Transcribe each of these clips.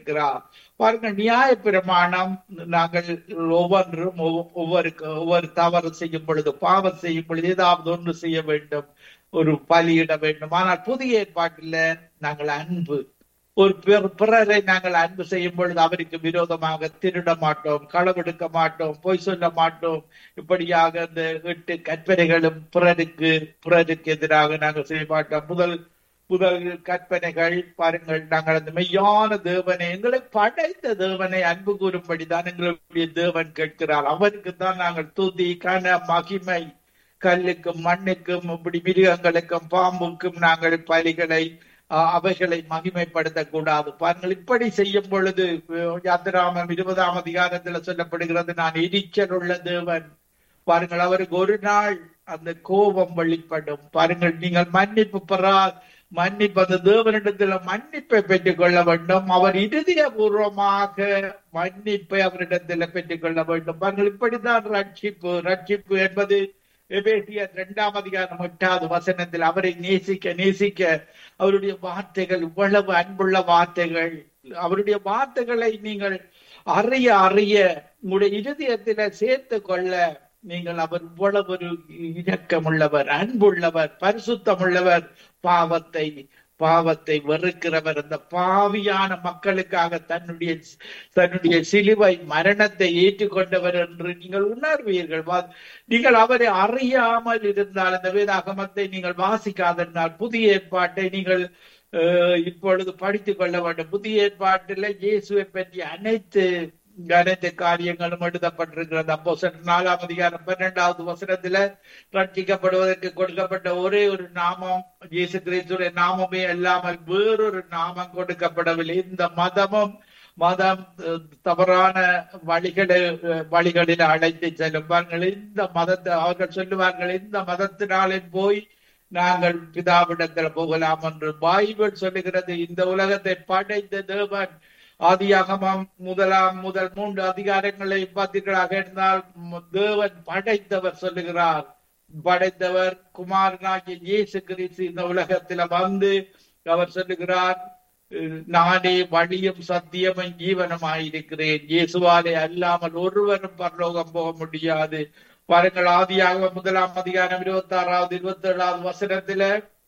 கேட்கிறார் பாருங்கள் நியாய பிரமாணம் நாங்கள் ஒவ்வொன்றும் ஒவ்வொ- ஒவ்வொரு ஒவ்வொரு தவறு செய்யும் பொழுது பாவம் செய்யும் பொழுது ஏதாவது ஒன்று செய்ய வேண்டும் ஒரு பலியிட வேண்டும் ஆனால் புதிய ஏற்பாட்டில் நாங்கள் அன்பு ஒரு பிற- பிறரை நாங்கள் அன்பு செய்யும் பொழுது அவருக்கு விரோதமாக திருட மாட்டோம் களவெடுக்க மாட்டோம் பொய் சொல்ல மாட்டோம் இப்படியாக இந்த எட்டு கற்பனைகளும் பிறருக்கு பிறருக்கு எதிராக நாங்கள் செய்ய மாட்டோம் முதல் முதல் கற்பனைகள் பாருங்கள் நாங்கள் அந்த மெய்யான தேவனை எங்களை படைத்த தேவனை அன்பு கூறும்படிதான் எங்களுடைய தேவன் கேட்கிறார் அவருக்கு தான் நாங்கள் துதி கன மகிமை கல்லுக்கும் மண்ணுக்கும் இப்படி மிருகங்களுக்கும் பாம்புக்கும் நாங்கள் பலிகளை அஹ், அவைகளை மகிமைப்படுத்தக் கூடாது பாருங்கள் இப்படி செய்யும் பொழுது யாத்திராமம் இருபதாம் அதிகாரத்துல சொல்லப்படுகிறது நான் எரிச்சல் உள்ள தேவன் பாருங்கள் அவருக்கு ஒரு நாள் அந்த கோபம் வெளிப்படும் பாருங்கள் நீங்கள் மன்னிப்பு பெறா மன்னிப்பு அந்த தேவனிடத்துல மன்னிப்பை பெற்றுக் கொள்ள வேண்டும் அவர் இருதயபூர்வமாக மன்னிப்பை அவரிடத்துல பெற்றுக் கொள்ள வேண்டும் பாருங்கள் இப்படித்தான் ரட்சிப்பு ரட்சிப்பு என்பது எபேசியர் இரண்டாம் அதிகாரம் எட்டாவது வசனத்தில் அவரை நேசிக்க நேசிக்க அவருடைய வார்த்தைகள் இவ்வளவு அன்புள்ள வார்த்தைகள் அவருடைய வார்த்தைகளை நீங்கள் அறிய அறிய உங்களுடைய இருதயத்தில சேர்த்து கொள்ள நீங்கள் அவர் இவ்வளவு ஒரு இரக்கமுள்ளவர் அன்புள்ளவர் பரிசுத்தமுள்ளவர் பாவத்தை பாவத்தை வெறுக்கிறவர் அந்த பாவியான மக்களுக்காக தன்னுடைய தன்னுடைய சிலுவை மரணத்தை ஏற்றுக்கொண்டவர் என்று நீங்கள் உணர்வீர்கள் வா- நீங்கள் அவரை அறியாமல் இருந்தால் அந்த வேதாகமத்தை நீங்கள் வாசிக்காதனால் புதிய ஏற்பாட்டை நீங்கள் அஹ், இப்பொழுது படித்துக் கொள்ள வேண்டும் புதிய ஏற்பாட்டில் இயேசுவை பற்றி அனைத்து அனைத்து காரியங்களும் எழுதப்பட்டிருக்கிறது அப்போ நாலாம் அதிகாரம் பன்னெண்டாவது வசனத்துல ரட்சிக்கப்படுவதற்கு கொடுக்கப்பட்ட ஒரே ஒரு நாமம் இயேசு கிறிஸ்துடைய நாமமே அல்லாமல் வேறொரு நாமம் கொடுக்கப்படவில்லை இந்த மதமும் மதம் அஹ், தவறான வழிகளை அஹ், வழிகளில் அழைத்து செல்லுவார்கள் இந்த மதத்தை அவர்கள் சொல்லுவார்கள் இந்த மதத்தினாலே போய் நாங்கள் பிதாவிடத்தில் போகலாம் என்று பைபிள் சொல்லுகிறது இந்த உலகத்தை படைத்த தேவன் ஆதியாகமம் முதலாம் முதல் மூன்று அதிகாரங்களை பார்த்தீர்களாக இருந்தால் மு- தேவன் படைத்தவர் சொல்லுகிறார் படைத்தவர் குமாரனாகிய இயேசு கிறிஸ்து இந்த உலகத்துல வந்து அவர் சொல்லுகிறார் அஹ், நானே வழியும் சத்தியமும் ஜீவனமாயிருக்கிறேன் இயேசுவாலே அல்லாமல் ஒருவரும் பரலோகம் போக முடியாது பாருங்கள் ஆதியாக முதலாம் அதிகாரம் இருபத்தி ஆறாவது இருபத்தி ஏழாவது வசனத்துல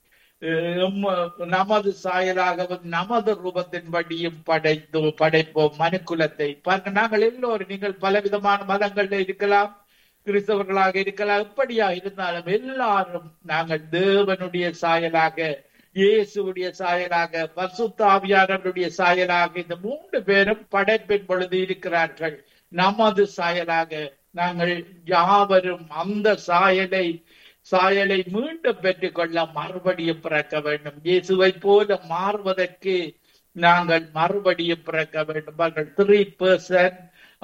அஹ், எம்ம- நமது சாயலாகவும் நமது ரூபத்தின்படியும் படைத்து படைப்போம் மனுக்குலத்தை பாருங்க நாங்கள் எல்லோரும் நீங்கள் பலவிதமான மதங்கள்ல இருக்கலாம் கிறிஸ்தவர்களாக இருக்கலாம் எப்படியா இருந்தாலும் எல்லாரும் நாங்கள் தேவனுடைய சாயலாக இயேசுடைய சாயலாக பசுத்தாவியானவருடைய சாயலாக இந்த மூன்று பேரும் படைப்பின் பொழுது இருக்கிறார்கள் நமது சாயலாக நாங்கள் யாவரும் அந்த சாயலை சாயலை மீண்டும் பெற்றுக்கொள்ள மறுபடியும் பிறக்க வேண்டும் இயேசுவை போல மாறுவதற்கு நாங்கள் மறுபடியும் பிறக்க வேண்டும் அவர்கள் த்ரீ பர்சன்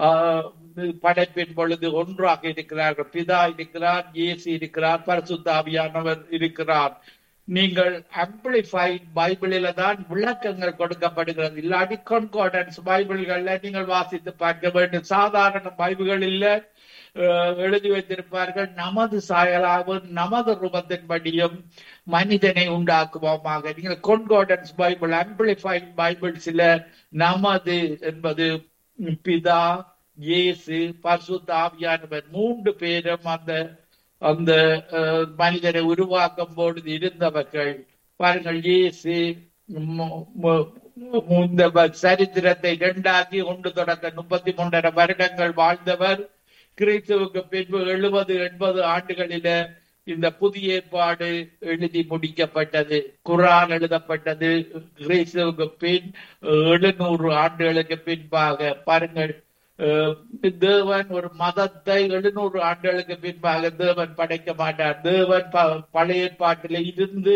படைப்பின் பொழுது ஒன்றாக இருக்கிறார்கள் பிதா இருக்கிறார் இயேசு இருக்கிறார் பரிசுத்தாவியானவர் இருக்கிறார் நீங்கள் அம்பிளிஃபைட் பைபிளில தான் விளக்கங்கள் கொடுக்கப்படுகிறது இல்லாட்டி கன்கார்டன்ஸ் பைபிள்கள்ல நீங்கள் வாசித்து பார்க்க வேண்டும் சாதாரண பைபிள்களில் அஹ், எழுதி வைத்திருப்பார்கள் நமது சாயலாகவும் நமது ரூபத்தின்படியும் மனிதனை உண்டாக்குவோமாக நீங்கள் கொன்கார்டன்ஸ் பைபிள் அம்பிளிஃபைட் பைபிள்ஸ்ல நமது என்பது பிதா இயேசு பரிசுத்த ஆவியானவர் மூன்று பேரும் அந்த அந்த அஹ், மனிதனை உருவாக்கும் பொழுது இருந்தவர்கள் பாருங்கள் இயேசு மு- மு- மு- இந்த வ- சரித்திரத்தை இரண்டாக்கி ஒன்று தொடக்க முப்பத்தி மூன்றரை வருடங்கள் வாழ்ந்தவர் கிறிஸ்துவுக்கு பின்பு எழுபது எண்பது ஆண்டுகளில இந்த புதிய ஏற்பாடு எழுதி முடிக்கப்பட்டது குரான் எழுதப்பட்டது கிறிஸ்துவுக்கு பின் எழுநூறு ஆண்டுகளுக்கு பின்பாக பாருங்கள் அஹ், தேவன் ஒரு மதத்தை எழுநூறு ஆண்டுகளுக்கு பின்பாக தேவன் படைக்க மாட்டார் தேவன் ப- பழைய ஏற்பாட்டில இருந்து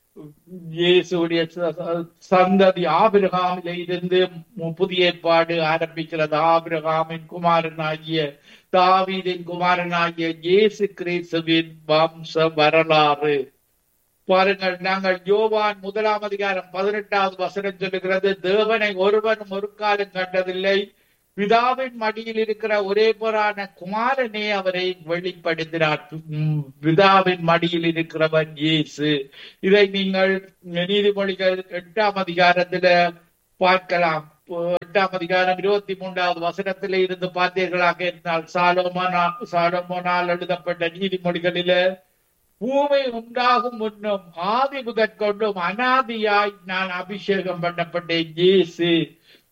இயேசுடைய ச- ச- சந்ததி ஆபிரகாமில இருந்து மு- புதிய ஏற்பாடு ஆரம்பிக்கிறது ஆபிரகாமின் குமாரனாகிய தாவீதின் குமாரனாகிய இயேசு கிறிஸ்துவின் வம்ச வரலாறு பாருங்கள் நாங்கள் யோவான் முதலாம் அதிகாரம் பதினெட்டாவது வசனம் சொல்லுகிறது தேவனை ஒருவனும் ஒரு காலம் கண்டதில்லை பிதாவின் மடியில் இருக்கிற ஒரே போரான குமாரனே அவரை வெளிப்படுத்தினார் உம், பிதாவின் மடியில் இருக்கிறவன் இயேசு இதை நீங்கள் நீதிமொழிகள் எட்டாம் அதிகாரத்துல பார்க்கலாம் எட்டாம் அதிகாரம் இருபத்தி மூன்றாவது வசனத்திலே இருந்து பார்த்தீர்களாக இருந்தால் சாலோமோனா சாலோமோனால் எழுதப்பட்ட நீதிமொழிகளில பூமி உண்டாகும் முன்னும் ஆதி முதற்கொண்டும் அனாதியாய் நான் அபிஷேகம் பண்ணப்பட்டேன் இயேசு